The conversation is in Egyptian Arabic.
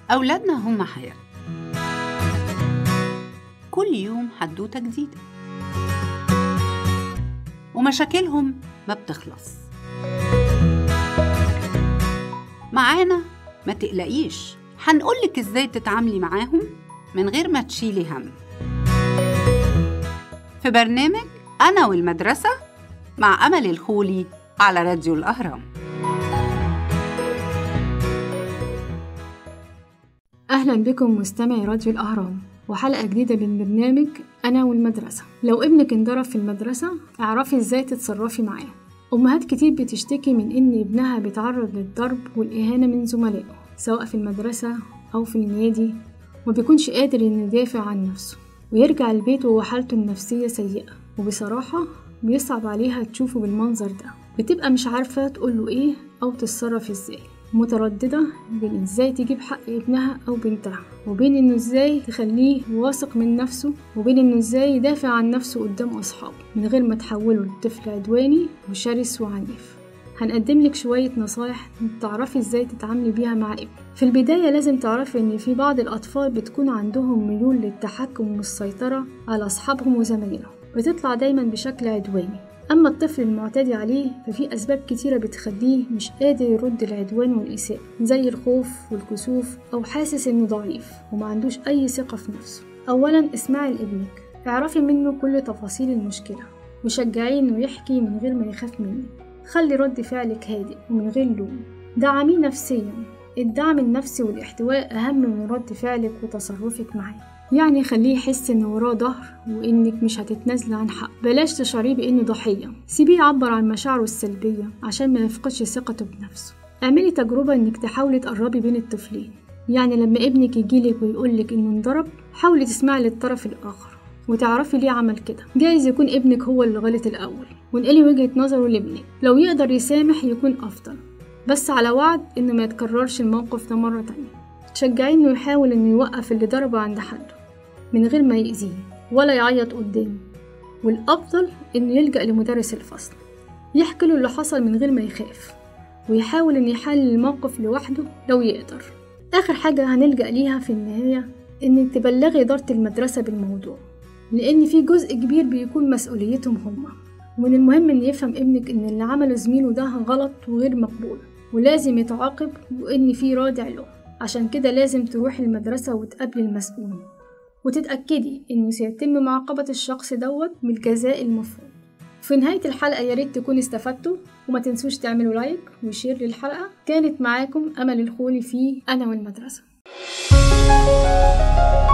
أولادنا هم حياة كل يوم حدوتة جديدة ومشاكلهم ما بتخلص معانا ما تقلقيش هنقولك ازاي تتعاملي معاهم من غير ما تشيلي هم في برنامج أنا والمدرسة مع أمل الخولي على راديو الأهرام أهلا بكم مستمعي راديو الأهرام وحلقة جديدة من برنامج أنا والمدرسة لو ابنك انضرب في المدرسة اعرفي ازاي تتصرفي معاه أمهات كتير بتشتكي من إن ابنها بيتعرض للضرب والإهانة من زملائه سواء في المدرسة أو في النادي ومبيكونش قادر إنه يدافع عن نفسه ويرجع البيت وهو حالته النفسية سيئة وبصراحة بيصعب عليها تشوفه بالمنظر ده بتبقى مش عارفة تقوله إيه أو تتصرف إزاي مترددة بين ازاي تجيب حق ابنها أو بنتها وبين انه ازاي تخليه واثق من نفسه وبين انه ازاي يدافع عن نفسه قدام أصحابه من غير ما تحوله لطفل عدواني وشرس وعنيف هنقدم لك شوية نصايح تعرفي ازاي تتعاملي بيها مع ابنك في البداية لازم تعرفي ان في بعض الأطفال بتكون عندهم ميول للتحكم والسيطرة على أصحابهم وزمايلهم بتطلع دايما بشكل عدواني أما الطفل المعتدي عليه ففي أسباب كتيرة بتخليه مش قادر يرد العدوان والإساءة زي الخوف والكسوف أو حاسس إنه ضعيف وما عندوش أي ثقة في نفسه أولا اسمعي لابنك اعرفي منه كل تفاصيل المشكلة وشجعيه إنه يحكي من غير ما يخاف منك خلي رد فعلك هادئ ومن غير لوم دعميه نفسيا الدعم النفسي والاحتواء أهم من رد فعلك وتصرفك معاه يعني خليه يحس ان وراه ظهر وانك مش هتتنازلي عن حق بلاش تشعريه بانه ضحيه سيبيه يعبر عن مشاعره السلبيه عشان ما يفقدش ثقته بنفسه اعملي تجربه انك تحاولي تقربي بين الطفلين يعني لما ابنك يجيلك ويقولك انه انضرب حاولي تسمعي للطرف الاخر وتعرفي ليه عمل كده جايز يكون ابنك هو اللي غلط الاول وانقلي وجهه نظره لابنك لو يقدر يسامح يكون افضل بس على وعد انه ما يتكررش الموقف ده مره تانية تشجعيه انه يحاول انه يوقف اللي ضربه عند حده من غير ما يأذيه ولا يعيط قدامه والأفضل إنه يلجأ لمدرس الفصل يحكي له اللي حصل من غير ما يخاف ويحاول إنه يحل الموقف لوحده لو يقدر آخر حاجة هنلجأ ليها في النهاية إنك تبلغي إدارة المدرسة بالموضوع لأن في جزء كبير بيكون مسؤوليتهم هما ومن المهم إن يفهم ابنك إن اللي عمله زميله ده غلط وغير مقبول ولازم يتعاقب وإن في رادع له عشان كده لازم تروحي المدرسة وتقابلي المسؤول وتتأكدي إنه سيتم معاقبة الشخص دوت بالجزاء المفروض في نهاية الحلقة يا ريت تكونوا استفدتوا وما تنسوش تعملوا لايك وشير للحلقة كانت معاكم أمل الخولي في أنا والمدرسة